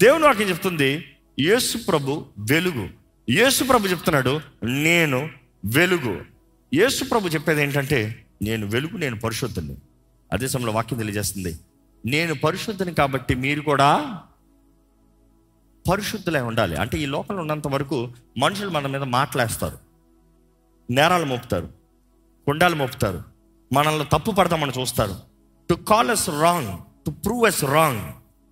దేవుని వాక్యం చెప్తుంది యేసు ప్రభు వెలుగు యేసు ప్రభు చెప్తున్నాడు నేను వెలుగు యేసు ప్రభు చెప్పేది ఏంటంటే నేను వెలుగు నేను పరిశుద్ధుని అదే సమయంలో వాక్యం తెలియజేస్తుంది నేను పరిశుద్ధుని కాబట్టి మీరు కూడా పరిశుద్ధులై ఉండాలి అంటే ఈ లోకంలో ఉన్నంత వరకు మనుషులు మన మీద మాట్లాడేస్తారు నేరాలు మోపుతారు కొండాలు మోపుతారు మనల్ని తప్పు పడతామని చూస్తారు to call us wrong to prove us wrong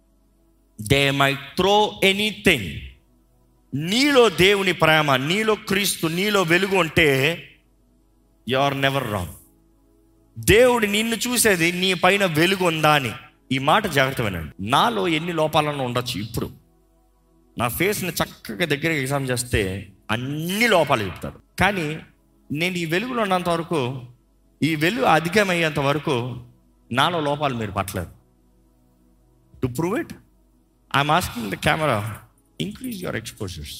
they may throw anything నీలో దేవుని ప్రేమ నీలో క్రీస్తు నీలో వెలుగు అంటే యు ఆర్ నెవర్ రాంగ్ దేవుడు నిన్ను చూసేది నీ పైన వెలుగు ఉందా అని ఈ మాట జాగ్రత్త వినండి నాలో ఎన్ని లోపాలను ఉండొచ్చు ఇప్పుడు నా ఫేస్ని చక్కగా దగ్గర ఎగ్జామ్ చేస్తే అన్ని లోపాలు చెప్తారు కానీ నేను ఈ వెలుగులో ఉన్నంత వరకు ఈ వెలుగు అధికమయ్యేంత వరకు నాలో లోపాలు మీరు పట్టలేరు to prove it I'm asking the camera increase your exposures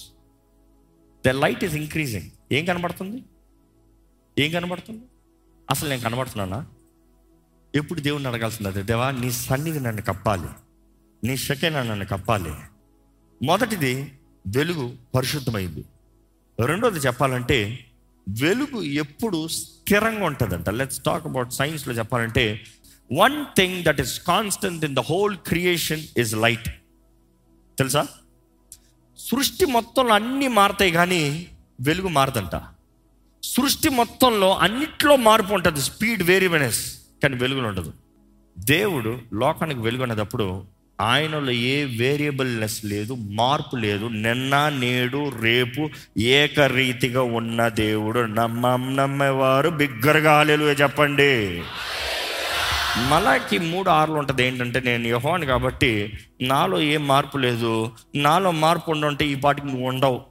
the light is increasing ఏం కనబడుతుంది ఏం కనబడుతుంది అసలు నేను కనబడుతున్నానా ఎప్పుడు దేవుడిని అడగాల్సింది అదే దేవా నీ సన్నిధి నన్ను కప్పాలి నీ శకెన నన్ను కప్పాలి మొదటిది వెలుగు పరిశుద్ధమైంది రెండోది చెప్పాలంటే వెలుగు ఎప్పుడు స్థిరంగా ఉంటుందంట లెట్స్ టాక్ అబౌట్ సైన్స్లో చెప్పాలంటే one thing that is constant in the whole creation is light తెలుసా సృష్టి మొత్తంలో అన్నీ మారుతాయి కానీ వెలుగు మారదంట సృష్టి మొత్తంలో అన్నిట్లో మార్పు ఉంటుంది స్పీడ్ వేరియబుల్నెస్ కానీ వెలుగులు ఉండదు దేవుడు లోకానికి వెలుగు అనేటప్పుడు ఆయనలో ఏ వేరియబుల్నెస్ లేదు మార్పు లేదు నిన్న నేడు రేపు ఏకరీతిగా ఉన్న దేవుడు నమ్మం నమ్మేవారు బిగ్గరగా హాలేలుయా చెప్పండి మలాకి మూడు ఆరులు ఉంటుంది ఏంటంటే నేను యహోని కాబట్టి నాలో ఏం మార్పు లేదు నాలో మార్పు ఉండుంటే ఈ పాటికి నువ్వు ఉండవు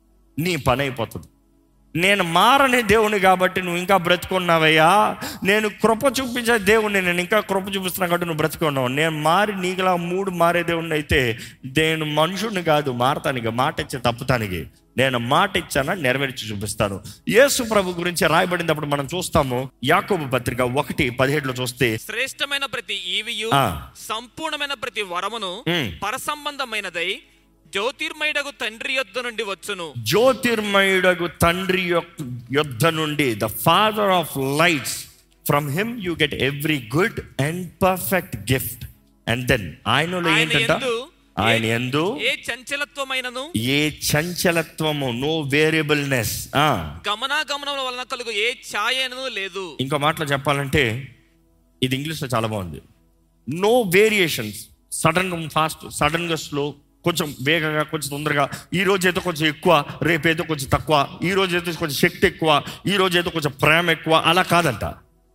నీ పని అయిపోతుంది నేను మారని దేవుని కాబట్టి నువ్వు ఇంకా బ్రతుకున్నావయ్యా నేను కృప చూపించే దేవుడిని నేను ఇంకా కృప చూపిస్తున్నా కాబట్టి నువ్వు బ్రతుకున్నావు నేను మారి నీకులా మూడు మారే దేవుడిని అయితే నేను మనుషుడిని కాదు మారతానికి మాట ఇచ్చే తప్పుతానికి నేను మాట ఇచ్చానా నెరవేర్చి చూపిస్తాను యేసు ప్రభు గురించి రాయబడినప్పుడు మనం చూస్తాము యాకోబు పత్రిక ఒకటి పదిహేడులో చూస్తే శ్రేష్టమైన ప్రతి ఈవియు ఆ. సంపూర్ణమైన ప్రతి వరమును ఉమ్. పరసంబంధమైనదై జ్యోతిర్మయుడగు తండ్రి యొద్ద నుండి వచ్చును జ్యోతిర్మయుడగు తండ్రి యొక్క యుద్ధ నుండి the father of lights from him you get every good and perfect gift and then ఆయనలో ఆయన ఏంటంట యందు ఆయన ఏ- ఎందు ఏ చంచలత్వమైనను ఏ చంచలత్వము నో వేరియబుల్నెస్ గమనాగమనముల వలన కలుగు ఏ ఛాయను లేదు ఇంకో మాటలో చెప్పాలంటే ఇది ఇంగ్లీష్లో చాలా బాగుంది నో వేరియేషన్స్ సడన్ ఫాస్ట్ సడన్గా స్లో కొంచెం వేగంగా కొంచెం తొందరగా ఈ రోజు ఏదో కొంచెం ఎక్కువ రేపు ఏదో కొంచెం తక్కువ ఈ రోజు ఏదో కొంచెం శక్తి ఎక్కువ ఈ రోజు ఏదో కొంచెం ప్రేమ ఎక్కువ అలా కాదంట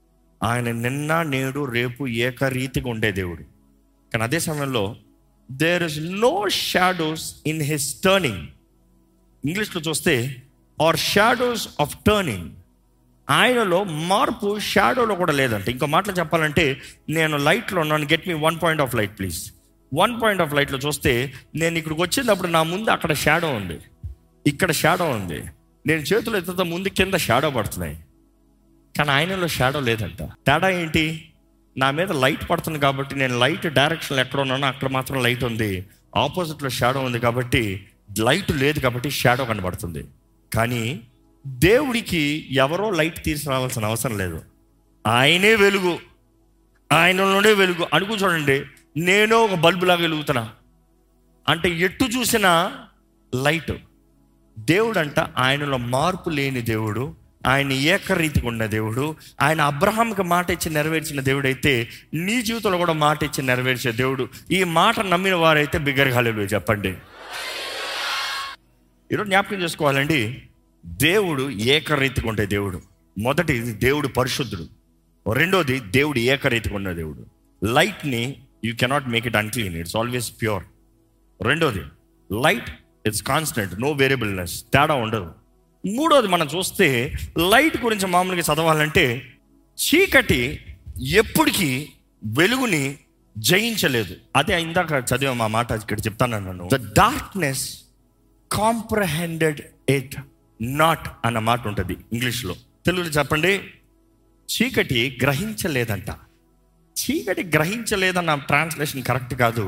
ఆయన నిన్న నేడు రేపు ఏకరీతిగా ఉండే దేవుడు కానీ అదే సమయంలో there is no shadows in his turning ఇంగ్లీష్లో చూస్తే ఆర్ షాడోస్ ఆఫ్ టర్నింగ్ ఆయనలో మార్పు షాడోలో కూడా లేదంట ఇంకో మాటలు చెప్పాలంటే నేను లైట్లో ఉన్నాను get me one point of light please one point of లైట్లో చూస్తే నేను ఇక్కడికి వచ్చినప్పుడు నా ముందు అక్కడ షాడో ఉంది ఇక్కడ షాడో ఉంది నేను చేతులు ఎత్తుతా ముందు కింద షాడో పడుతున్నాయి కానీ ఆయనలో షాడో లేదంట తేడా ఏంటి నా మీద లైట్ పడుతుంది కాబట్టి నేను లైట్ డైరెక్షన్ ఎక్కడ ఉన్నానో అక్కడ మాత్రం లైట్ ఉంది ఆపోజిట్లో షాడో ఉంది కాబట్టి లైట్ లేదు కాబట్టి షాడో కనబడుతుంది కానీ దేవుడికి ఎవరో లైట్ తీసుకురావాల్సిన అవసరం లేదు ఆయనే వెలుగు ఆయనలోనే వెలుగు అనుకు చూడండి నేను ఒక బల్బులాగా వెలుగుతున్నా అంటే ఎట్టు చూసినా లైట్ దేవుడు అంట ఆయనలో మార్పు లేని దేవుడు ఆయన ఏకరీతిగా ఉన్న దేవుడు ఆయన అబ్రహాంకి మాట ఇచ్చి నెరవేర్చిన దేవుడు అయితే నీ జీవితంలో కూడా మాట ఇచ్చి నెరవేర్చే దేవుడు ఈ మాట నమ్మిన వారైతే బిగ్గరగాలేదు చెప్పండి ఈరోజు జ్ఞాపకం చేసుకోవాలండి దేవుడు ఏకరీతిగా ఉండే దేవుడు మొదటి దేవుడు పరిశుద్ధుడు రెండోది దేవుడు ఏకరీతిగా ఉన్న దేవుడు లైట్ని you cannot make it unclean it's always pure రెండోది లైట్ ఇట్స్ కాన్స్టెంట్ నో వేరియబుల్నెస్ తేడా ఉండదు మూడోది మనం చూస్తే లైట్ గురించి మామూలుగా చదవాలంటే చీకటి ఎప్పటికీ వెలుగుని జయించలేదు అదే ఇందాక చదివా మా మాట ఇక్కడ చెప్తాను నన్ను the darkness comprehended it not అన్న మాట ఉంటుంది ఇంగ్లీష్లో తెలుగులో చెప్పండి చీకటి గ్రహించలేదంట చీకటి గ్రహించలేదన్న ట్రాన్స్లేషన్ కరెక్ట్ కాదు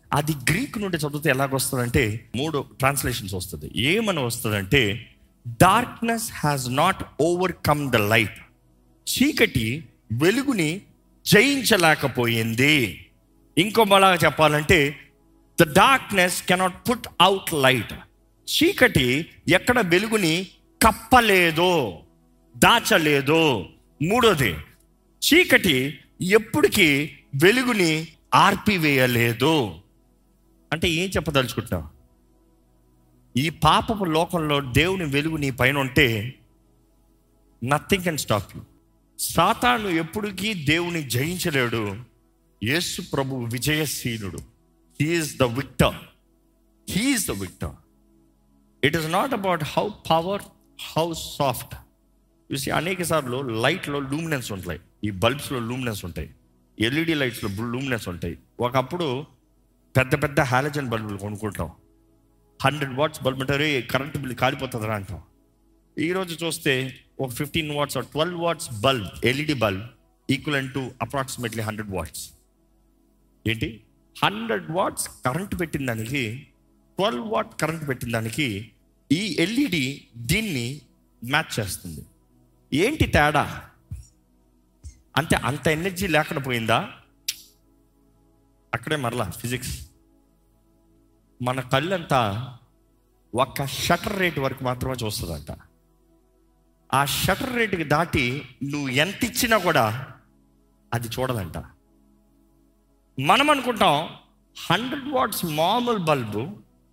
అది గ్రీక్ నుండి చదివితే ఎలాగొస్తుందంటే మూడు ట్రాన్స్లేషన్స్ వస్తుంది ఏమని వస్తుందంటే darkness has not overcome the light చీకటి వెలుగుని జయించలేకపోయింది ఇంకో మలాగా చెప్పాలంటే the darkness cannot put out light చీకటి ఎక్కడ వెలుగుని కప్పలేదు దాచలేదు మూడోది చీకటి ఎప్పటికీ వెలుగుని ఆర్పివేయలేదు అంటే ఏం చెప్పదలుచుకుంటున్నావు ఈ పాపపు లోకంలో దేవుని వెలుగు నీ పైన ఉంటే నథింగ్ కెన్ స్టాప్ యూ సాతాను ఎప్పటికీ దేవుని జయించలేడు యేసు ప్రభు విజయశీలుడు he is the victor he is the victor it is not about how power how soft చూసి అనేక సార్లు లైట్లో లూమినెన్స్ ఉంటాయి ఈ బల్బ్స్లో లూమినెన్స్ ఉంటాయి ఎల్ఈడి లైట్స్లో లూమినెన్స్ ఉంటాయి ఒకప్పుడు పెద్ద పెద్ద హాలజన్ బల్బులు కొనుక్కుంటాం హండ్రెడ్ వాట్స్ బల్బ్ అంటారు కరెంట్ బిల్ కాలిపోతుందిరా అంటాం ఈరోజు చూస్తే ఒక fifteen watts twelve watts bulb LED bulb equal to approximately hundred watts ఏంటి హండ్రెడ్ వాట్స్ కరెంట్ పెట్టిన దానికి ట్వెల్వ్ వాట్ కరెంట్ పెట్టిన దానికి ఈ ఎల్ఈడి దీన్ని మ్యాచ్ చేస్తుంది ఏంటి తేడా అంటే అంత ఎనర్జీ లేకుండా పోయిందా అక్కడే మరలా ఫిజిక్స్ మన కళ్ళంతా ఒక్క షటర్ రేట్ వరకు మాత్రమే చూస్తుందంట ఆ షటర్ రేటుకి దాటి నువ్వు ఎంత ఇచ్చినా కూడా అది చూడదంట మనం అనుకుంటాం హండ్రెడ్ వాట్స్ మామూలు bulb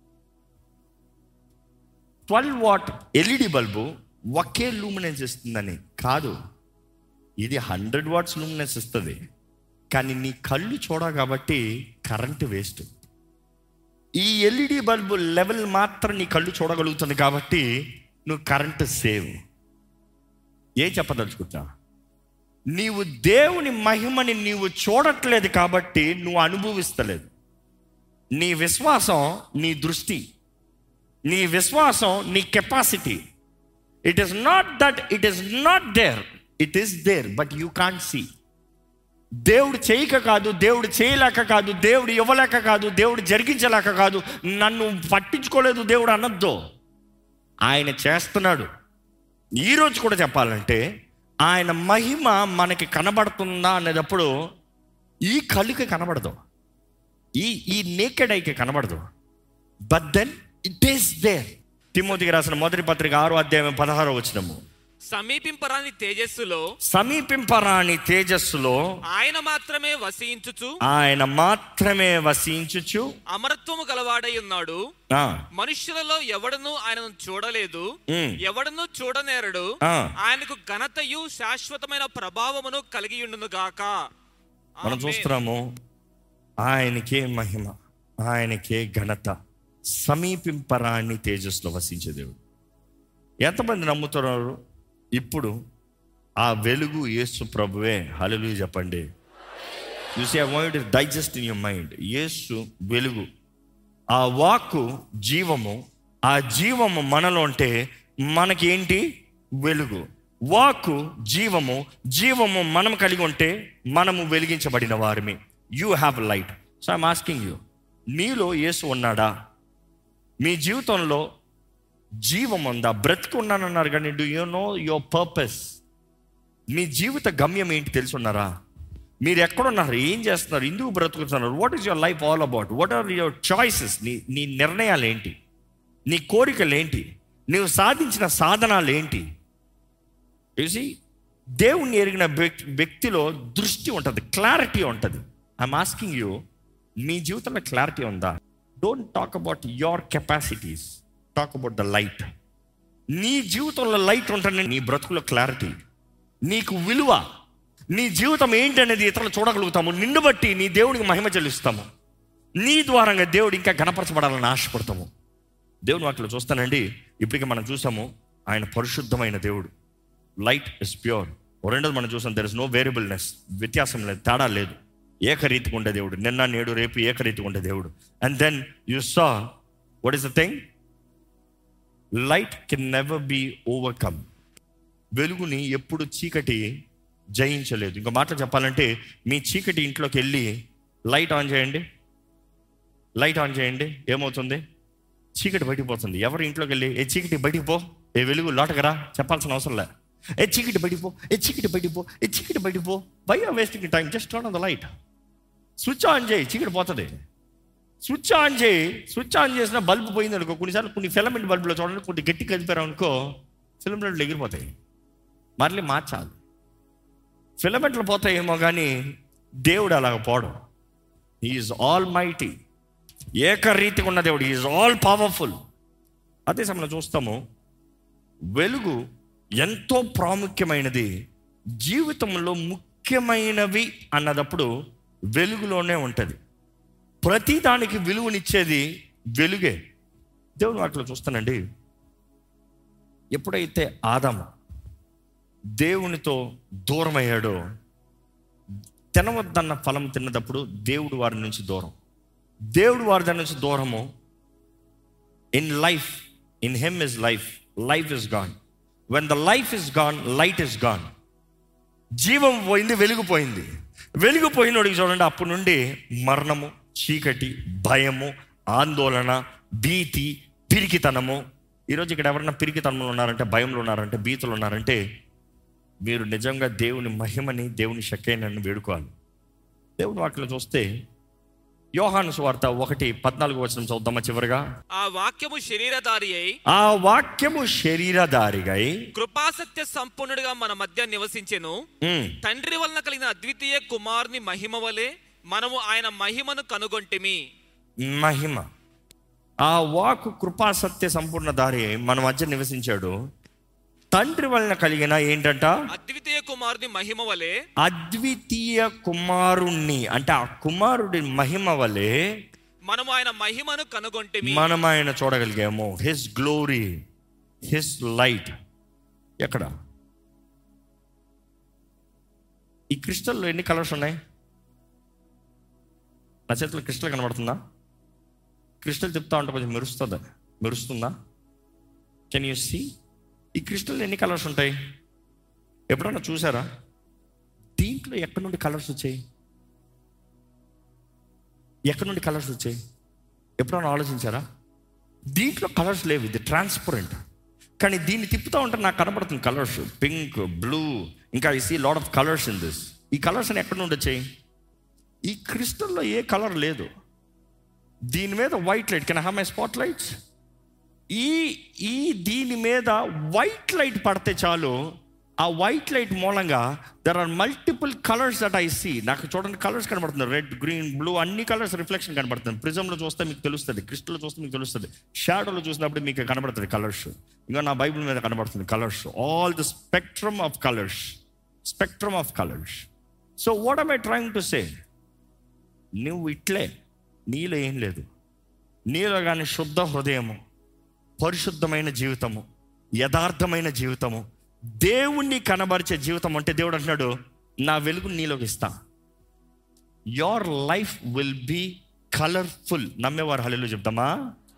twelve watt LED bulb ఒకే లూమినెన్స్ ఇస్తుందని కాదు ఇది హండ్రెడ్ వాట్స్ లూమినెన్స్ ఇస్తుంది కానీ నీ కళ్ళు చూడ కాబట్టి కరెంటు వేస్ట్ ఈ ఎల్ఈడి బల్బు లెవెల్ మాత్రం నీ కళ్ళు చూడగలుగుతుంది కాబట్టి నువ్వు కరెంటు సేవ్ ఏం చెప్పదలుచుకుంటా నీవు దేవుని మహిమని నీవు చూడట్లేదు కాబట్టి నువ్వు అనుభవిస్తలేదు నీ విశ్వాసం నీ దృష్టి నీ విశ్వాసం నీ capacity it is not that it is not there it is there but you can't see దేవుడు చేయక కాదు దేవుడు చేయలేక కాదు దేవుడు ఇవ్వలేక కాదు దేవుడు జరిగించలేక కాదు నన్ను పట్టించుకోలేదు దేవుడు అనొద్దు ఆయన చేస్తున్నాడు ఈరోజు కూడా చెప్పాలంటే ఆయన మహిమ మనకి కనబడుతుందా అనేటప్పుడు ఈ కళ్ళుకి కనబడదు ఈ ఈ నేకెడ్ ఐకి కనబడదు but then it is there తిమోతికి రాసిన మొదటి పత్రిక ఆరో అధ్యాయం పదహారో వచ్చినము సమీపింపరాని తేజస్సులో సమీపింపరాని తేజస్సులో ఆయన మాత్రమే వసించుచు ఆయన మాత్రమే వసించుచు అమరత్వము గలవాడై ఉన్నాడు ఆ, మనుష్యులలో ఎవడను ఆయనను చూడలేదు ఉమ్, ఎవడను చూడనేరడు ఆ. ఆయనకు ఘనతయు శాశ్వతమైన ప్రభావమును కలిగి ఉండును గాక మనం చూస్తున్నాము ఆయనకే మహిమ ఆయనకే ఘనత సమీపింపరాని తేజస్సులో వసించే దేవుడు ఎంతమంది నమ్ముతున్నారు ఇప్పుడు ఆ వెలుగు యేసు ప్రభువే హల్లెలూయా చెప్పండి చూసి I want digest in your mind యేసు వెలుగు ఆ వాక్కు జీవము ఆ జీవము మనలో ఉంటే మనకేంటి వెలుగు వాక్కు జీవము జీవము మనం కలిగి ఉంటే మనము వెలిగించబడిన వారిమి you have light so I'm asking you నీలో యేసు ఉన్నాడా మీ జీవితంలో జీవం ఉందా బ్రతుకున్నానన్నారు కానీ do you know your purpose మీ జీవిత గమ్యం ఏంటి తెలుసున్నారా మీరు ఎక్కడున్నారు ఏం చేస్తున్నారు ఎందుకు బ్రతుకుతున్నారు what is your life all about what are your choices నీ నీ నిర్ణయాలు ఏంటి నీ కోరికలు ఏంటి నీవు సాధించిన సాధనాలు ఏంటి చూసి దేవుణ్ణి ఎరిగిన వ్యక్- వ్యక్తిలో దృష్టి ఉంటుంది క్లారిటీ ఉంటుంది ఐఎమ్ ఆస్కింగ్ యూ మీ జీవితంలో క్లారిటీ ఉందా don't talk about your capacities talk about the light నీ జీవితంలో లైట్ ఉంటుంది నీ బ్రతుకులో క్లారిటీ నీకు విలువ నీ జీవితం ఏంటి అనేది ఇతరులు చూడగలుగుతాము నిన్ను బట్టి నీ దేవుడికి మహిమ చెల్లిస్తాము నీ ద్వారంగా దేవుడు ఇంకా గణపరచబడాలని ఆశపడతాము దేవుని వాటిలో చూస్తానండి ఇప్పటికే మనం చూసాము ఆయన పరిశుద్ధమైన దేవుడు లైట్ ఇస్ ప్యూర్ రెండోది మనం చూసాం దర్ ఇస్ నో వేరియబుల్నెస్ వ్యత్యాసం లేదు తేడా లేదు ఏకరీతిగా ఉండే దేవుడు నిన్న నేడు రేపు ఏకరీతిగా ఉండే దేవుడు and then you saw what is the thing light can never be overcome వెలుగుని ఎప్పుడు చీకటి జయించలేదు ఇంకో మాట చెప్పాలంటే మీ చీకటి ఇంట్లోకి వెళ్ళి లైట్ ఆన్ చేయండి లైట్ ఆన్ చేయండి ఏమవుతుంది చీకటి బయటికి పోతుంది ఎవరు ఇంట్లోకి వెళ్ళి ఏ చీకటి బయటికి పో ఏ వెలుగు లోటకరా చెప్పాల్సిన అవసరం లే ఏ చీకటి బయటికి పో ఏ చీకటి బయటికి పో ఏ చీకటి బయటికి పో why are wasting time just turn on the light switch on చేయి చీకటి పోతుంది స్విచ్ ఆన్ చేయి స్విచ్ ఆన్ చేసిన బల్బు పోయింది అనుకో కొన్నిసార్లు కొన్ని ఫిలమెంట్ బల్బులో చూడండి కొన్ని గట్టి కదిపారు అనుకో ఫిలమెంట్లు ఎగిరిపోతాయి మళ్ళీ మార్చాలి ఫిలమెంట్లు పోతాయేమో కానీ దేవుడు అలాగ పోవడం ఈజ్ ఆల్ మైటీ ఏకరీతిగా ఉన్న దేవుడు ఈజ్ ఆల్ పవర్ఫుల్ అదే సమయంలో చూస్తాము వెలుగు ఎంతో ప్రాముఖ్యమైనది జీవితంలో ముఖ్యమైనవి అన్నదప్పుడు వెలుగులోనే ఉంటుంది ప్రతి దానికి విలువనిచ్చేది వెలుగే దేవుని వాటిలో చూస్తానండి ఎప్పుడైతే ఆదాము దేవునితో దూరమయ్యాడో తినవద్దన్న ఫలం తిన్నప్పుడు దేవుడు వారి నుంచి దూరం దేవుడు వారి దాని నుంచి దూరము in life in him is life life is gone when the life is gone light is gone జీవం పోయింది వెలుగుపోయింది వెలుగుపోయినోడికి చూడండి అప్పటి నుండి మరణము చీకటి భయము ఆందోళన భీతి పిరికితనము ఈరోజు ఇక్కడ ఎవరైనా పిరికితనంలో ఉన్నారంటే భయంలో ఉన్నారంటే భీతులు ఉన్నారంటే మీరు నిజంగా దేవుని మహిమని దేవుని శక్తిని వేడుకోవాలి దేవుని వాటిలో చూస్తే యోహాను సువార్త ఒకటి పద్నాలుగు వచనం చూద్దామా చివరిగా ఆ వాక్యము శరీరధారి అయి ఆ వాక్యము శరీరధారిగై కృపాసత్య సంపూర్ణుడిగా మన మధ్య నివసించెను ఉమ్, తండ్రి వలన కలిగిన అద్వితీయ కుమారుని మహిమ వలె మనము ఆయన మహిమను కనుగొంటిమి మహిమ ఆ వాకు కృపా సత్య సంపూర్ణ దారి మన మధ్య నివసించాడు తండ్రి వలన కలిగిన ఏంటంట అద్వితీయ కుమారుని మహిమ వలె అద్వితీయ కుమారుణ్ణి అంటే ఆ కుమారుడి మహిమ వలె మనము ఆయన మహిమను కనుగొంటిమి మనం ఆయన చూడగలిగాము హిస్ గ్లోరీ హిస్ లైట్ ఎక్కడ ఈ క్రిస్టల్లో ఎన్ని కలర్స్ ఉన్నాయి నా చేతిలో క్రిస్టల్ కనబడుతుందా క్రిస్టల్ చెప్తా ఉంటే కొంచెం మెరుస్తుందా మెరుస్తుందా కెన్ యూ సీ ఈ క్రిస్టల్ ఎన్ని కలర్స్ ఉంటాయి ఎప్పుడన్నా చూసారా దీంట్లో ఎక్కడి నుండి కలర్స్ వచ్చాయి ఎక్కడి నుండి కలర్స్ వచ్చాయి ఎప్పుడైనా ఆలోచించారా దీంట్లో కలర్స్ లేవు ఇది ట్రాన్స్పరెంట్ కానీ దీన్ని తిప్పుతూ ఉంటే నాకు కనబడుతుంది కలర్స్ పింక్ బ్లూ ఇంకా I see lot of colours in this ఈ కలర్స్ అని ఎక్కడి నుండి వచ్చాయి ఈ క్రిస్టల్లో ఏ కలర్ లేదు దీని మీద white light can have my spot lights ఈ ఈ దీని మీద వైట్ లైట్ పడితే చాలు ఆ వైట్ లైట్ మూలంగా there are multiple colours that I see నాకు చూడండి కలర్స్ కనబడుతుంది రెడ్ గ్రీన్ బ్లూ అన్ని కలర్స్ రిఫ్లెక్షన్ కనబడుతుంది ప్రిజంలో చూస్తే మీకు తెలుస్తుంది క్రిస్టల్లో చూస్తే మీకు తెలుస్తుంది షాడోలో చూసినప్పుడు మీకు కనబడుతుంది కలర్స్ ఇంకా నా బైబిల్ మీద కనబడుతుంది colours all the spectrum of colours spectrum of colours so what am I trying to say నువ్వు ఇట్లే నీలో ఏం లేదు నీలో కానీ శుద్ధ హృదయము పరిశుద్ధమైన జీవితము యథార్థమైన జీవితము దేవుణ్ణి కనబరిచే జీవితం అంటే దేవుడు అంటున్నాడు నా వెలుగు నీలోకి ఇస్తా your life will be colourful నమ్మేవారు హలీలో చెప్తామా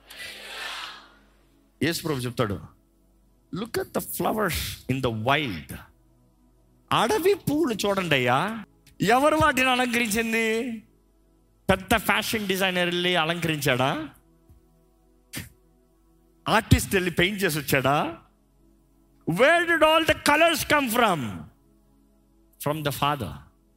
యేసు ప్రభు చెప్తాడు look at the flowers in the wild అడవి పూలు చూడండి అయ్యా ఎవరు వాటిని అలంకరించింది పెద్ద ఫ్యాషన్ డిజైనర్ వెళ్ళి అలంకరించాడా ఆర్టిస్ట్ వెళ్ళి పెయింట్ చేసి వచ్చాడా where did all the colours come from from the father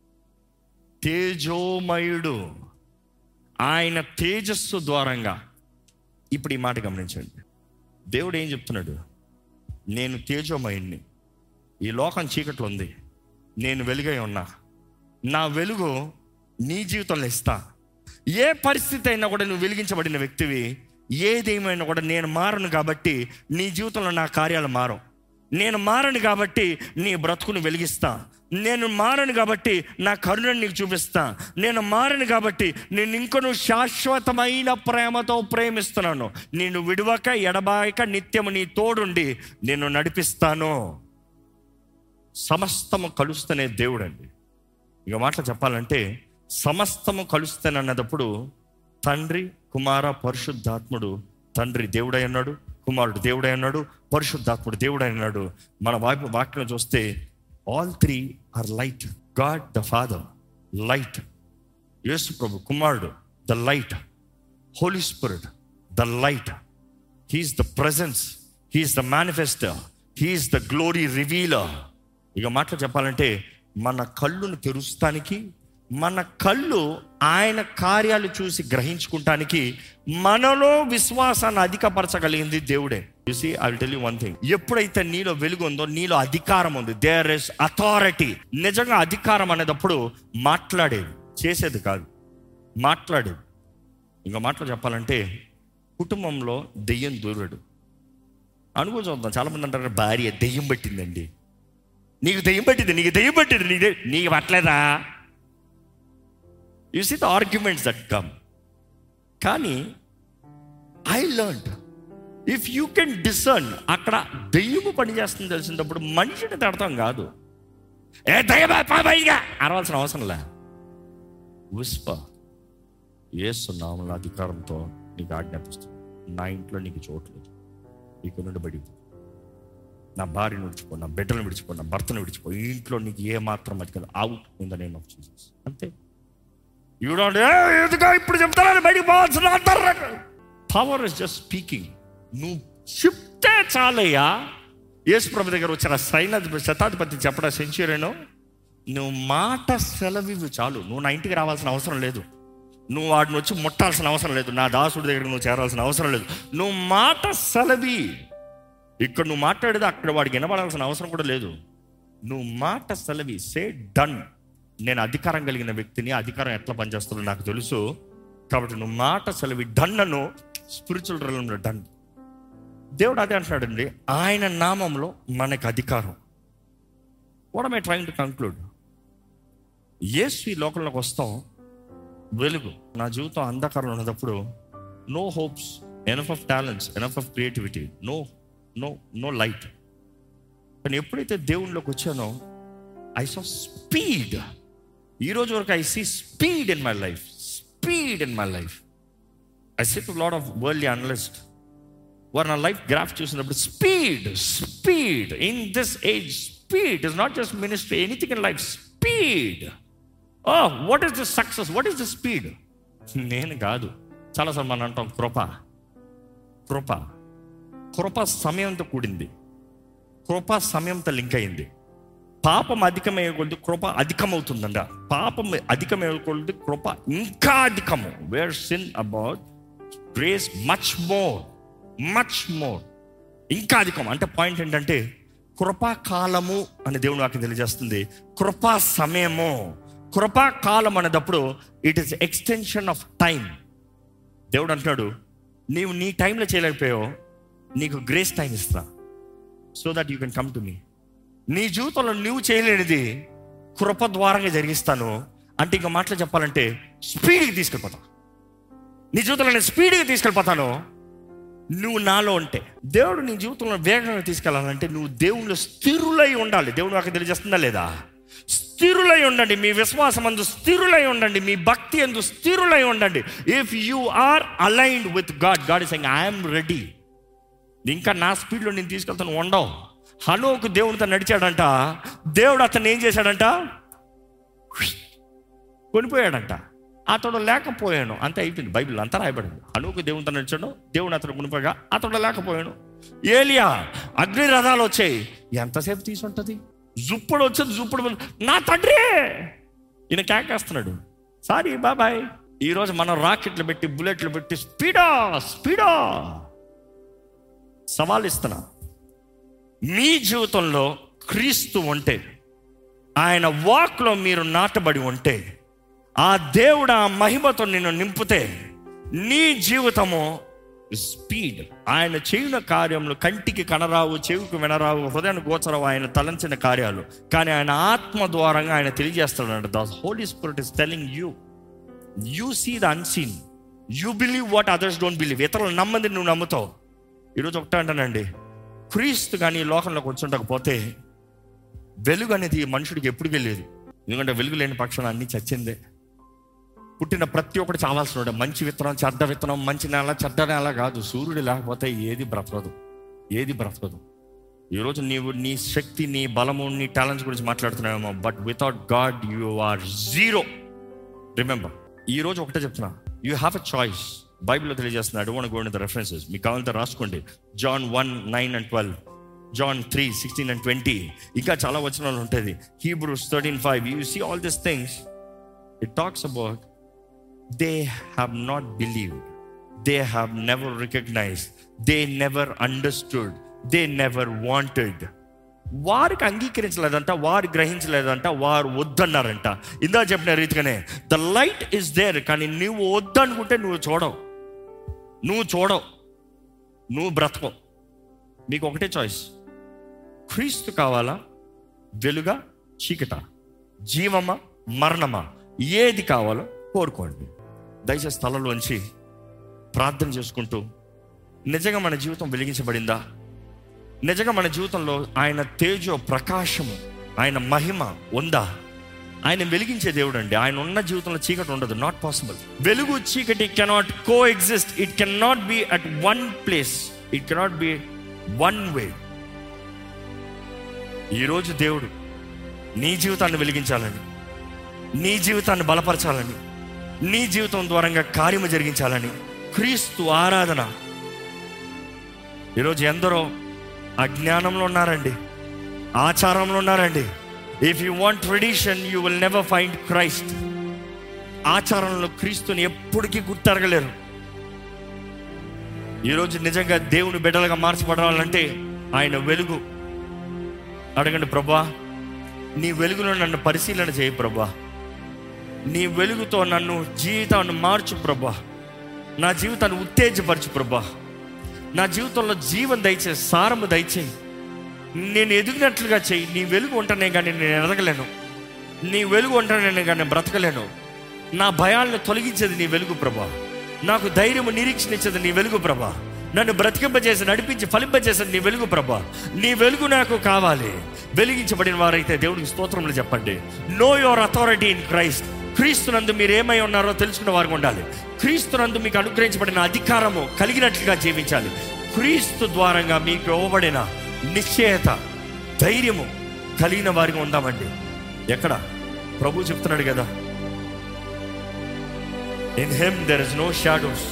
తేజోమయుడు ఆయన తేజస్సు ద్వారంగా ఇప్పుడు ఈ మాట గమనించండి దేవుడు ఏం చెప్తున్నాడు నేను తేజోమయుణ్ణి ఈ లోకం చీకట్లో ఉంది నేను వెలుగై ఉన్నా నా వెలుగు నీ జీవితంలో ఇస్తా ఏ పరిస్థితి అయినా కూడా నువ్వు వెలిగించబడిన వ్యక్తివి ఏదేమైనా కూడా నేను మారను కాబట్టి నీ జీవితంలో నా కార్యాలు మారం నేను మారను కాబట్టి నీ బ్రతుకుని వెలిగిస్తా నేను మారను కాబట్టి నా కరుణను నీకు చూపిస్తా నేను మారను కాబట్టి నేను ఇంకొను శాశ్వతమైన ప్రేమతో ప్రేమిస్తున్నాను నేను విడవక ఎడబాయక నిత్యము నీ తోడుండి నేను నడిపిస్తాను సమస్తము కలుస్తనే దేవుడు అండి ఇక మాటలు చెప్పాలంటే సమస్తము కలుస్తానన్నప్పుడు తండ్రి కుమార పరిశుద్ధాత్ముడు తండ్రి దేవుడై అన్నాడు కుమారుడు దేవుడై అన్నాడు పరిశుద్ధాత్ముడు దేవుడై అన్నాడు మన వాక్య వాక్యం చూస్తే all three are light God the father light యేసు ప్రభు కుమారుడు the light Holy Spirit the light he is the presence he is the manifester he is the glory revealer ఇక మాటలు చెప్పాలంటే మన కళ్ళును తెరుస్తానికి మన కళ్ళు ఆయన కార్యాలు చూసి గ్రహించుకుంటానికి మనలో విశ్వాసాన్ని అధికపరచగలిగింది దేవుడే చూసి I will tell you one thing ఎప్పుడైతే నీలో వెలుగు ఉందో నీలో అధికారం ఉంది దేర్ ఇస్ అథారిటీ నిజంగా అధికారం అనేటప్పుడు మాట్లాడేది చేసేది కాదు మాట్లాడేది ఇంకా మాటలు చెప్పాలంటే కుటుంబంలో దెయ్యం దూరడు అనుకో చూద్దాం చాలా మంది అంటారు భార్య దెయ్యం పట్టిందండి నీకు దెయ్యం పట్టింది నీకు దెయ్యం పట్టింది నీకు దెయ్యం- నీకు పట్టలేదా you see the arguments that come కానీ I learn if you can discern అక్కడ దెయ్యము పని చేస్తుంది తెలిసినప్పుడు మనిషిని తడతాం కాదు ఏ దయ్యమా పైగా అరవాల్సిన అవసరం లే విస్ప ఏసునామల అధికారంతో నీకు ఆజ్ఞాపిస్తుంది నా ఇంట్లో నీకు చోట్లేదు నీకు నుండి బడి నా భార్యను విడిచిపో నా బిడ్డను విడిచిపో నా భర్తను విడిచిపో ఈ ఇంట్లో నీకు ఏ మాత్రం అధికారం out in the name of Jesus అంతే యూ డోంట్ ఎందుకో ఇప్పుడు చెప్తారని బయటికి పోవాల్సిన పవర్ ఇస్ జస్ట్ స్పీకింగ్ నువ్వు చెప్తే చాలయ్యా యేసు ప్రభు దగ్గర వచ్చిన సైన్యాధిపతి శతాధిపతి చెప్పడా సెంచురీను నువ్వు మాట సెలవివి చాలు నువ్వు నా ఇంటికి రావాల్సిన అవసరం లేదు నువ్వు వాడిని వచ్చి ముట్టాల్సిన అవసరం లేదు నా దాసుడి దగ్గర నువ్వు చేరాల్సిన అవసరం లేదు నువ్వు మాట సెలవి ఇక్కడ నువ్వు మాట్లాడేది అక్కడ వాడికి వినబడాల్సిన అవసరం కూడా లేదు నువ్వు మాట సెలవి సే డన్ నేను అధికారం కలిగిన వ్యక్తిని అధికారం ఎట్లా పనిచేస్తుందో నాకు తెలుసు కాబట్టి నువ్వు మాట సెలవి డన్ అను స్పిరిచువల్ రంగంలో డన్ దేవుడు అదే అంటున్నాడండి ఆయన నామంలో మనకు అధికారం what I trying to conclude యేసు ఈ లోకంలోకి వస్తాం వెలుగు నా జీవితం అంధకారంలో ఉన్నప్పుడు no hopes enough of talents enough of creativity no no no light కానీ ఎప్పుడైతే దేవుళ్ళలోకి వచ్చానో ఐ సా స్పీడ్ ఈ రోజు వరకు I see speed in my life speed in my life I see to lot of world analyst వారు నా life graph చూసినప్పుడు speed speed in this age speed is not just ministry anything in life speed oh what is the success what is the speed నేను కాదు చాలాసార్లు మనం అంటాం కృప కృప కృప సమయంతో కూడింది కృప సమయంతో లింక్ అయింది పాపం అధికమయ్యే కొద్ది కృప అధికమవుతుందంట పాపం అధికమయ్యే కొద్ది కృప ఇంకా అధికము where sin about grace much more much more ఇంకా అధికం అంటే పాయింట్ ఏంటంటే కృపాకాలము అని దేవుడు నాకు తెలియజేస్తుంది కృపా సమయము కృపాకాలం అనేటప్పుడు it is extension of time దేవుడు అంటున్నాడు నీవు నీ టైంలో చేయలేకపోయావు నీకు గ్రేస్ టైం ఇస్తా so that you can come to me నీ జీవితంలో నువ్వు చేయలేనిది కృప ద్వారంగా జరిగిస్తాను అంటే ఇంకా మాటలు చెప్పాలంటే స్పీడ్కి తీసుకెళ్ళిపోతా నీ జీవితంలో నేను స్పీడ్గా తీసుకెళ్ళిపోతాను నువ్వు నాలో ఉంటే దేవుడు నీ జీవితంలో వేగంగా తీసుకెళ్ళాలంటే నువ్వు దేవుళ్ళు స్థిరులై ఉండాలి దేవుడు నాకు తెలియజేస్తుందా లేదా స్థిరులై ఉండండి మీ విశ్వాసం అందు స్థిరులై ఉండండి మీ భక్తి అందు స్థిరులై ఉండండి if you are aligned with God God is I'm ready ఇంకా నా స్పీడ్లో నేను తీసుకెళ్తాను ఉండవు హనోకు దేవుడితో నడిచాడంట దేవుడు అతను ఏం చేశాడంట కొనిపోయాడంట అతడు లేకపోయాను అంతే అయిపోయింది బైబిల్ అంతా రాయబడింది హనుకు దేవునితో నడిచాడు దేవుడు అతడు కొనిపోగా అతడు లేకపోయాను ఏలియా అగ్ని రథాలు వచ్చాయి ఎంతసేపు తీసుంటది జుప్పుడు వచ్చింది జుప్పుడు నా తండ్రి ఈయన కేకేస్తున్నాడు సారీ బాబాయ్ ఈరోజు మనం రాకెట్లు పెట్టి బుల్లెట్లు పెట్టి స్పీడా స్పీడా సవాల్ ఇస్తున్నా మీ జీవితంలో క్రీస్తు ఉంటే ఆయన వాక్లో మీరు నాటబడి ఉంటే ఆ దేవుడు ఆ మహిమతో నిన్ను నింపితే నీ జీవితము స్పీడ్ ఆయన చేయున కార్యములు కంటికి కనరావు చెవికి వినరావు హృదయానికి గోచరావు ఆయన తలంచిన కార్యాలు కానీ ఆయన ఆత్మ ద్వారంగా ఆయన తెలియజేస్తాడు the Holy Spirit is telling you you see the unseen you believe what others don't believe ఇతరులు నమ్మంది నువ్వు నమ్ముతావు ఈరోజు ఒకటే అంటానండి క్రీస్తు కానీ ఈ లోకంలోకి వచ్చుండకపోతే వెలుగు అనేది ఈ మనుషుడికి ఎప్పుడు వెళ్ళేది ఎందుకంటే వెలుగు లేని పక్షాన అన్ని చచ్చిందే పుట్టిన ప్రతి ఒక్కటి చావాల్సిన మంచి విత్తనం చెడ్డ విత్తనం మంచి నేల చెడ్డ నేల కాదు సూర్యుడు లేకపోతే ఏది బ్రతకదు ఏది బ్రతకదు ఈరోజు నీవు నీ శక్తి నీ బలము నీ టాలెంట్స్ గురించి మాట్లాడుతున్నావేమో but without God you are zero remember ఈ రోజు ఒకటే చెప్తున్నా యూ హ్యావ్ ఎ చాయిస్ బైబిల్లో తెలియజేస్తున్నాడు వన్ గోన్ ద రెఫరెన్సెస్ మీకు కావాలంటే రాసుకోండి John one nine and twelve John three sixteen and twenty ఇంకా చాలా వచనాలు ఉంటుంది Hebrews thirteen five you see all this things it talks about they have not believed they have never recognise they never understood they never wanted వారికి అంగీకరించలేదంట వారు గ్రహించలేదంట వారు వద్దన్నారంట ఇందా చెప్పిన రీతిగానే ద లైట్ ఇస్ దేర్ కానీ నువ్వు వద్దనుకుంటే నువ్వు చూడవు నువ్వు చూడవు నువ్వు బ్రతకవు మీకు ఒకటే చాయిస్ క్రీస్తు కావాలా వెలుగా చీకట జీవమా మరణమా ఏది కావాలో కోరుకోండి దయచేసి స్థలంలోంచి ప్రార్థన చేసుకుంటూ నిజంగా మన జీవితం వెలిగించబడిందా నిజంగా మన జీవితంలో ఆయన తేజో ప్రకాశము ఆయన మహిమ ఉందా ఆయన వెలిగించే దేవుడు అండి ఆయన ఉన్న జీవితంలో చీకటి ఉండదు నాట్ పాసిబుల్ వెలుగు చీకటి cannot coexist it can not be at one place it cannot be one way ఈరోజు దేవుడు నీ జీవితాన్ని వెలిగించాలని నీ జీవితాన్ని బలపరచాలని నీ జీవితం ద్వారంగా కార్యము జరిగించాలని క్రీస్తు ఆరాధన ఈరోజు ఎందరో అజ్ఞానంలో ఉన్నారండి ఆచారంలో ఉన్నారండి if you want tradition you will never find Christ ఆచారంలో క్రీస్తుని ఎప్పటికీ గుర్తెరగలేరు ఈరోజు నిజంగా దేవుని బిడ్డలుగా మార్చబడాలంటే ఆయన వెలుగు అడగండి ప్రభా నీ వెలుగులో నన్ను పరిశీలన చేయి ప్రభా నీ వెలుగుతో నన్ను జీవితాన్ని మార్చు ప్రభా నా జీవితాన్ని ఉత్తేజపరచు ప్రభా నా జీవితంలో జీవం దయచే సారము దయచేయి నేను ఎదిగినట్లుగా చెయ్యి నీ వెలుగు ఉంటేనే కానీ నేను ఎదగలేను నీ వెలుగు ఉంటేనే కానీ బ్రతకలేను నా భయాలను తొలగించేది నీ వెలుగు ప్రభా నాకు ధైర్యము నిరీక్షణ ఇచ్చేది నీ వెలుగు ప్రభా నన్ను బ్రతికింపజేసి నడిపించి ఫలింపజేసేది నీ వెలుగు ప్రభా నీ వెలుగు నాకు కావాలి వెలిగించబడిన వారైతే దేవుడికి స్తోత్రములు చెప్పండి know your authority in Christ క్రీస్తునందు మీరు ఏమై ఉన్నారో తెలుసుకున్న వారు ఉండాలి క్రీస్తునందు మీకు అనుగ్రహించబడిన అధికారము కలిగినట్లుగా జీవించాలి క్రీస్తు ద్వారంగా మీకు ఇవ్వబడిన నిశ్చయత ధైర్యము కలిగిన వారిగా ఉందామండి ఎక్కడ ప్రభు చెప్తున్నాడు కదా in him there is no shadows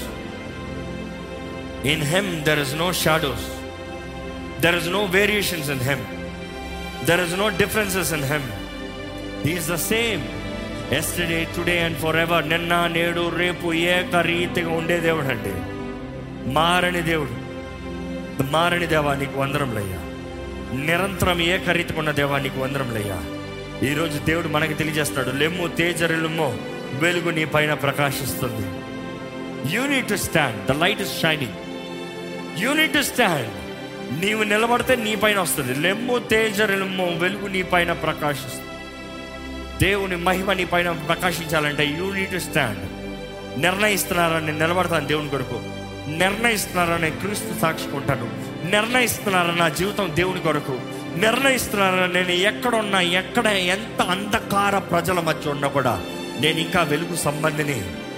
in him there is no shadows there is no variations in him there is no differences in him is the same yesterday today and forever నిన్న నేడు రేపు ఏక రీతిగా ఉండే దేవుడు అండి మారని దేవుడు మారని దేవా నీకు వందరంలయ్యా నిరంతరం ఏకరీతిగా ఉన్న దేవా నీకు వందరంలయ్యా ఈరోజు దేవుడు మనకి తెలియజేస్తాడు లెమ్ము తేజరిలుమ్మో వెలుగు నీ పైన ప్రకాశిస్తుంది you need to stand the light is shining you need to stand నీవు నిలబడితే నీ పైన వస్తుంది లెమ్ము తేజరిలుమ్మో వెలుగు నీ పైన ప్రకాశిస్తుంది దేవుని మహిమ నీ పైన ప్రకాశించాలంటే యూనిట్ టు స్టాండ్ నిర్ణయిస్తున్నారని నిలబడతాను దేవుని కొరకు నిర్ణయిస్తున్నారని క్రీస్తు సాక్షుకుంటాను నిర్ణయిస్తున్నారని నా జీవితం దేవుని కొరకు నిర్ణయిస్తున్నారని నేను ఎక్కడున్నా ఎక్కడ ఎంత అంధకార ప్రజల మధ్య ఉన్నా కూడా నేను ఇంకా వెలుగు సంబంధిని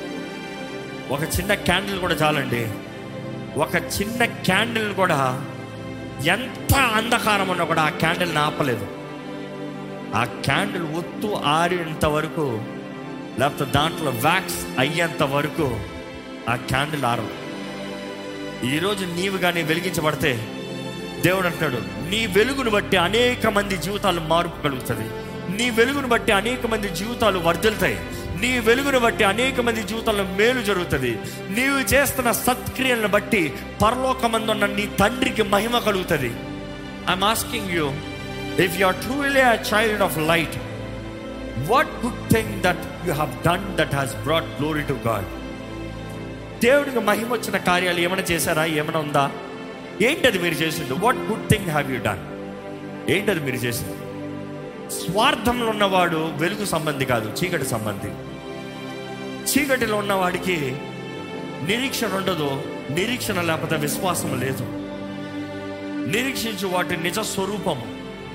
ఒక చిన్న క్యాండిల్ కూడా చాలండి ఒక చిన్న క్యాండిల్ కూడా ఎంత అంధకారం ఉన్నా కూడా ఆ క్యాండిల్ని ఆపలేదు ఆ క్యాండిల్ ఒత్తు ఆరేంత వరకు లేకపోతే దాంట్లో వ్యాక్స్ అయ్యేంత వరకు ఆ క్యాండిల్ ఆరదు ఈరోజు నీవు కానీ వెలిగించబడితే దేవుడు అంటాడు నీ వెలుగును బట్టి అనేక మంది జీవితాలు మార్పు కలుగుతుంది నీ వెలుగును బట్టి అనేక మంది జీవితాలు వర్ధిల్తాయి నీ వెలుగును బట్టి అనేక మంది జీవితాల్లో మేలు జరుగుతుంది నీవు చేస్తున్న సత్క్రియలను బట్టి పరలోకమందున్న నీ తండ్రికి మహిమ కలుగుతుంది I'm asking you if you are truly a child of light what good thing that you have done that has brought glory to God దేవుడికి మహిమ వచ్చిన కార్యాలు ఏమైనా చేశారా ఏమైనా ఉందా ఏంటది మీరు చేసింది what good thing have you done ఏంటది మీరు చేసింది స్వార్థంలో ఉన్నవాడు వెలుగు సంబంధి కాదు చీకటి సంబంధి చీకటిలో ఉన్నవాడికి నిరీక్షణ ఉండదు నిరీక్షణ లేకపోతే విశ్వాసం లేదు నిరీక్షించు వాటి నిజ స్వరూపము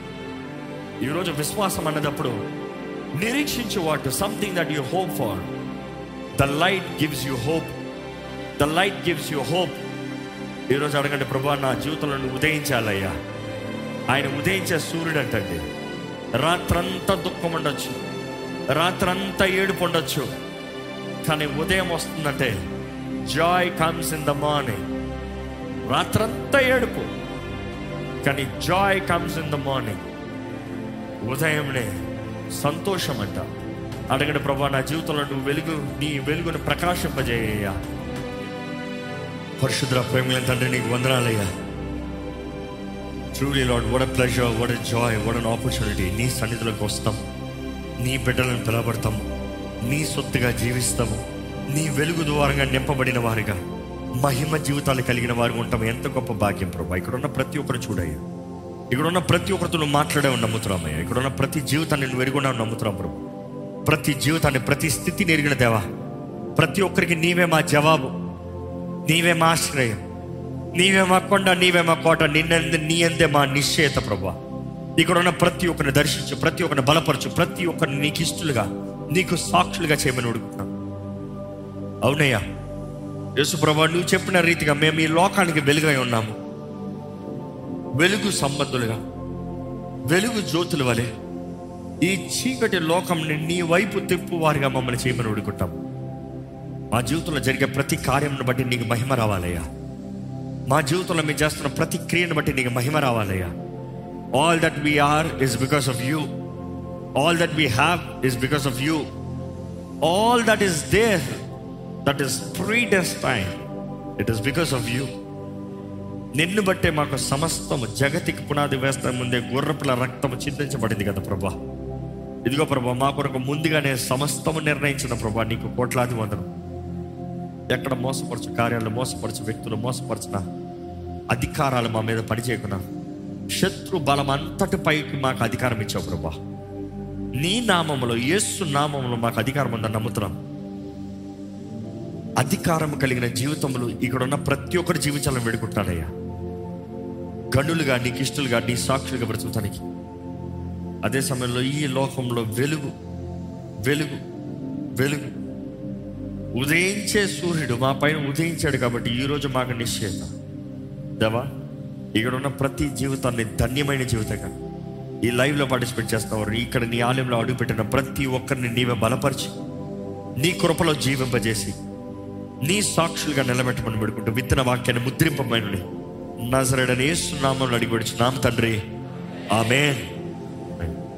ఈరోజు విశ్వాసం అన్నదప్పుడు నిరీక్షించు వాటి something that you hope for the light gives you hope the light gives you hope ఈరోజు అడగండి ప్రభా నా జీవితంలో నువ్వు ఉదయించాలయ్యా ఆయన ఉదయించే సూర్యుడు అంటండి రాత్రంతా దుఃఖం ఉండొచ్చు రాత్రంతా ఏడుపు ఉండొచ్చు కానీ ఉదయం వస్తుందంటే joy comes in the morning రాత్రంతా ఏడుపు కానీ joy comes in the morning ఉదయంనే సంతోషం అంట అడగడు ప్రభా నా జీవితంలో నువ్వు వెలుగు నీ వెలుగును ప్రకాశింపజేయ్యా పరిశుద్ర ప్రేమల తండ్రి నీకు వందనాలయ్యా truly Lord what a pleasure what a joy what a opportunity నీ సన్నిధిలోకి వస్తాం నీ బిడ్డలను పిలబడతాం నీ సొత్తుగా జీవిస్తాము నీ వెలుగు ద్వారంగా నింపబడిన వారిగా మహిమ జీవితాలు కలిగిన వారు ఉంటాం ఎంత గొప్ప భాగ్యం ప్రభా ఇక్కడ ఉన్న ప్రతి ఒక్కరు చూడయ్యా ఇక్కడ ఉన్న ప్రతి ఒక్కరితో నువ్వు మాట్లాడే నమ్ముతున్నామయ్యా ఇక్కడ ఉన్న ప్రతి జీవితాన్ని నువ్వు ఎరుగున్నావు నమ్ముతున్నాం ప్రభు ప్రతి జీవితాన్ని ప్రతి స్థితిని ఎరిగిన దేవా ప్రతి ఒక్కరికి నీవే మా జవాబు నీవే మా ఆశ్రయం నీవే మా కొండ నీవే మా కోట నిన్నందే నీ అందే మా నిశ్చయత ప్రభా ఇక్కడ ఉన్న ప్రతి ఒక్కరిని దర్శించు ప్రతి ఒక్కరిని బలపరచు ప్రతి ఒక్కరిని నీకు ఇష్టలుగా నీకు సాక్షులుగా చేయమని అడుగుతున్నాం అవునయ్యా యేసు ప్రభా నువ్వు చెప్పిన రీతిగా మేము ఈ లోకానికి వెలుగై ఉన్నాము వెలుగు సంబంధులుగా వెలుగు జ్యోతుల వలె ఈ చీకటి లోకంని నీ వైపు తిప్పు వారిగా మమ్మల్ని చేయమని అడుగుతాం మా జీవితంలో జరిగే ప్రతి కార్యంను బట్టి నీకు మహిమ రావాలయ్యా మా జీవితంలో మేము చేస్తున్న ప్రతి క్రియను బట్టి నీకు మహిమ రావాలయ్యా all that we are is because of you all that we have is because of you all that is there that is pre time it is because of you నిన్ను బట్టే మాకు సమస్తము జగతికి పునాది వేస్తా ముందే గుర్రపుల రక్తము చిందించబడింది కదా ప్రభా ఇదిగో ప్రభా మా కొరకు ముందుగానే సమస్తము నిర్ణయించిన ప్రభా నీకు కోట్లాది వందనం ఎక్కడ మోసపరచు కార్యాలు మోసపరచు వ్యక్తులు మోసపరచిన అధికారాలు మా మీద పనిచేయకున్నా శత్రు బలం అంతటి పైకి మాకు అధికారం ఇచ్చావు ప్రభా నీ నామములో యేసు నామములో మాకు అధికారం ఉందని నమ్ముతున్నాం అధికారం కలిగిన జీవితంలో ఇక్కడ ఉన్న ప్రతి ఒక్కరి జీవించాలని వేడుకుంటానయ్యా గనులుగా నీకు ఇష్టలుగా నీ సాక్షులుగా బ్రతుకుతానికి అదే సమయంలో ఈ లోకంలో వెలుగు వెలుగు వెలుగు ఉదయించే సూర్యుడు మా పైన ఉదయించాడు కాబట్టి ఈరోజు మాకు నిశ్చయత దేవా ఇక్కడ ఉన్న ప్రతి జీవితాన్ని ధన్యమైన జీవితంగా ఈ లైవ్లో పార్టిసిపేట్ చేస్తున్నవారు ఇక్కడ నీ ఆలయంలో అడుగుపెట్టిన ప్రతి ఒక్కరిని నీవే బలపరిచి నీ కృపలో జీవింపజేసి నీ సాక్షులుగా నిలబెట్టమని పెడుకుంటూ విత్తన వాక్యాన్ని ముద్రింపమైన నజరడని ఏస్తున్నామని అడిగి నామ తండ్రి ఆమెన్